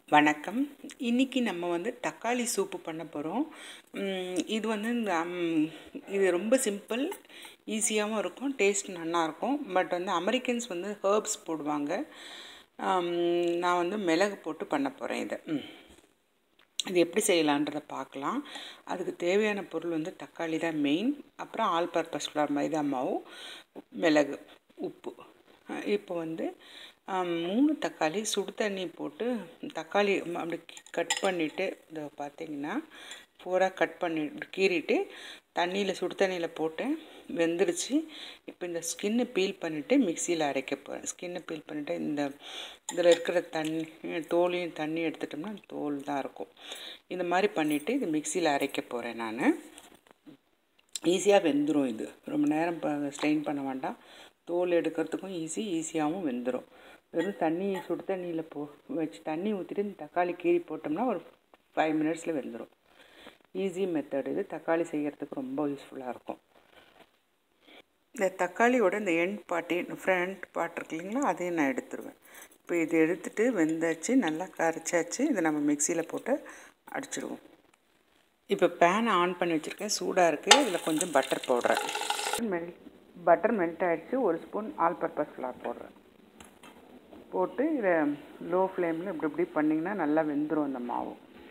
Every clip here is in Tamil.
வணக்கம் இன்றைக்கி நம்ம வந்து தக்காளி சூப்பு பண்ண போகிறோம் இது வந்து இந்த ம், இது ரொம்ப சிம்பிள் ஈஸியாகவும் இருக்கும் டேஸ்ட் நல்லாயிருக்கும் பட் வந்து அமெரிக்கன்ஸ் வந்து ஹர்ப்ஸ் போடுவாங்க ஆம், நான் வந்து மிளகு போட்டு பண்ண போகிறேன் இதை ம். இது எப்படி செய்யலான்றதை பார்க்கலாம் அதுக்கு தேவையான பொருள் வந்து தக்காளி தான் மெயின் அப்புறம் ஆல் பர்பஸ் ஃப்ளார் மைதா மாவு மிளகு உப்பு அஹ் இப்போ வந்து ஆம், மூணு தக்காளி சுடு தண்ணி போட்டு தக்காளி ம- அப்படி கட் பண்ணிவிட்டு இதை பார்த்தீங்கன்னா பூரா கட் பண்ணி கீறிட்டு தண்ணியில் சுடு தண்ணியில் போட்டேன் வெந்துருச்சு இப்போ இந்த ஸ்கின்னை பீல் பண்ணிவிட்டு மிக்சியில் அரைக்க போகிறேன் ஸ்கின்னை பீல் பண்ணிவிட்டு இந்த இதில் இருக்கிற தண்ணி தோலையும் தண்ணி எடுத்துட்டோம்னா தோல் தான் இருக்கும் இந்த மாதிரி பண்ணிவிட்டு இது மிக்சியில் அரைக்க போகிறேன் நான் ஈஸியாக வெந்துடும் இது ரொம்ப நேரம் ஸ்ட்ரெயின் பண்ண வேண்டாம் தோல் எடுக்கிறதுக்கும் ஈஸி ஈஸியாகவும் வெந்துடும் வெறும் தண்ணி சுடு தண்ணியில் போ வச்சு தண்ணி ஊற்றிட்டு இந்த தக்காளி கீறி போட்டோம்னா ஒரு ஃபைவ் மினிட்ஸில் வெந்துடும் ஈஸி மெத்தட் இது தக்காளி செய்கிறதுக்கு ரொம்ப யூஸ்ஃபுல்லாக இருக்கும் இந்த தக்காளியோட இந்த எண்ட் பாட்டி ஃப்ரண்ட் பார்ட் இருக்கு இல்லைங்களா அதையும் நான் எடுத்துருவேன் இப்போ இது எடுத்துட்டு வெந்தாச்சு நல்லா கரைச்சாச்சு இதை நம்ம மிக்சியில் போட்டு அடிச்சிடுவோம் இப்போ பேனை ஆன் பண்ணி வச்சுருக்கேன் சூடாக இருக்குது இதில் கொஞ்சம் பட்டர் போடுறேன் மெல் பட்டர் மெல்ட் ஆகிடுச்சு ஒரு ஸ்பூன் ஆல் பர்பஸ் ஃப்ளார் போடுறேன் போட்டு இதை லோ ஃப்ளேமில் இப்படி இப்படி பண்ணிங்கன்னா நல்லா வெந்துடும் அந்த மாவு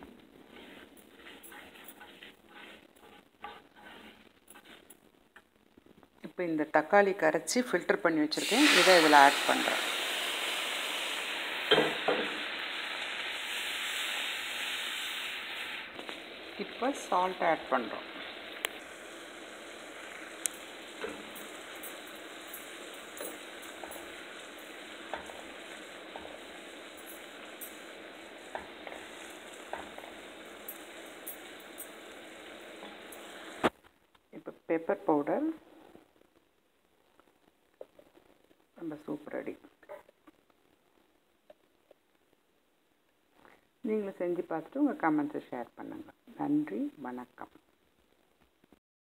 இப்போ இந்த தக்காளி கரைச்சி ஃபில்டர் பண்ணி வச்சுருக்கேன் இதை இதில் ஆட் பண்ணுறேன் இப்போ சால்ட் ஆட் பண்ணுறோம் இப்போ பெப்பர் பவுடர் நம்ம சூப் ரெடி நீங்களும் செஞ்சு பார்த்துட்டு உங்கள் கமெண்ட்ஸை ஷேர் பண்ணுங்கள் நன்றி வணக்கம்